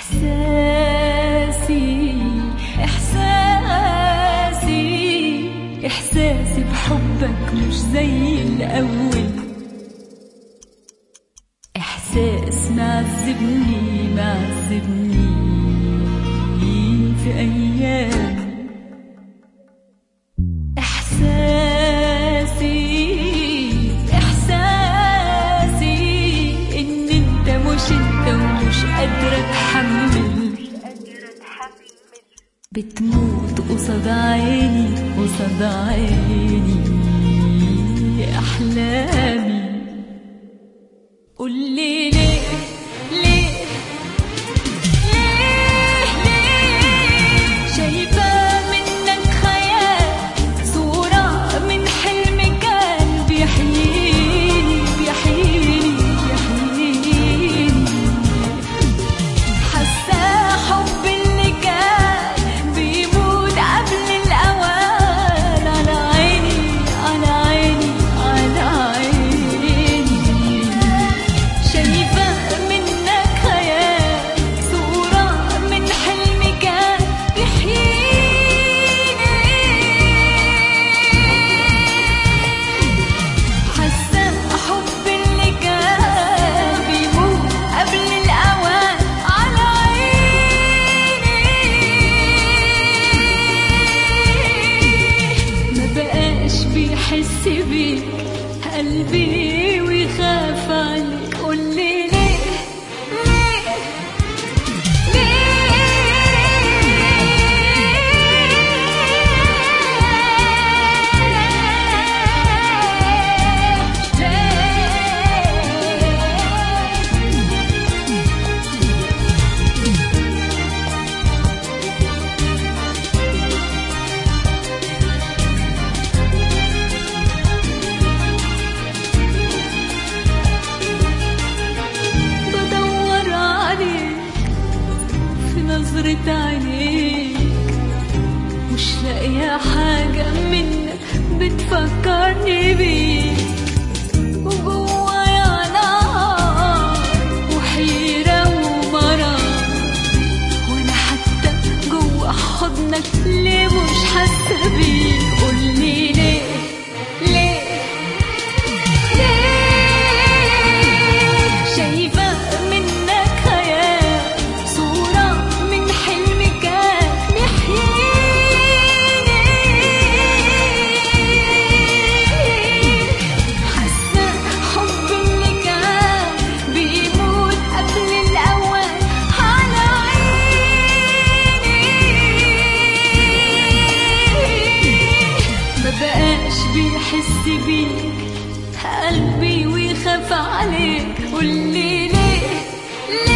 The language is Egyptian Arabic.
إحساسي إحساسي إحساسي بحبك مش زي الأول إحساس معذبني معذبني في أيام إحساسي إحساسي إن أنت مش أنت ومش قادرة أتحمل بتموت قصاد عيني قصاد عيني أحلامي قولي ليه ليه ليه ليه شايفة منك خيال صورة من حلم كان بيحييني بيحييني بيحييني حاسة حب اللي كان بيموت قبل الأوان على عيني على عيني على عيني شايفة منك خيال صورة من حلم كان بيحييني حاسة حب اللي كان بيموت قبل الأوان على عيني ما بقاش بيحس بيك قلبي ويخاف عليك قولي ليه ليه بدور عليك في نظرة عينيك مش لاقية حاجة منك بتفكرني بيك وجوايا نار وحيرة ومرار وانا حتى جوا حضنك ليه مش حاسة بيك قولي ليه ليه ليه شايفة منك خيال صورة من حلم كان بيحييني حاسة حب اللي كان بيموت قبل الأوان على عيني ما بقاش بيحس بيك قلبي ويخاف عليك قولي ليه ليه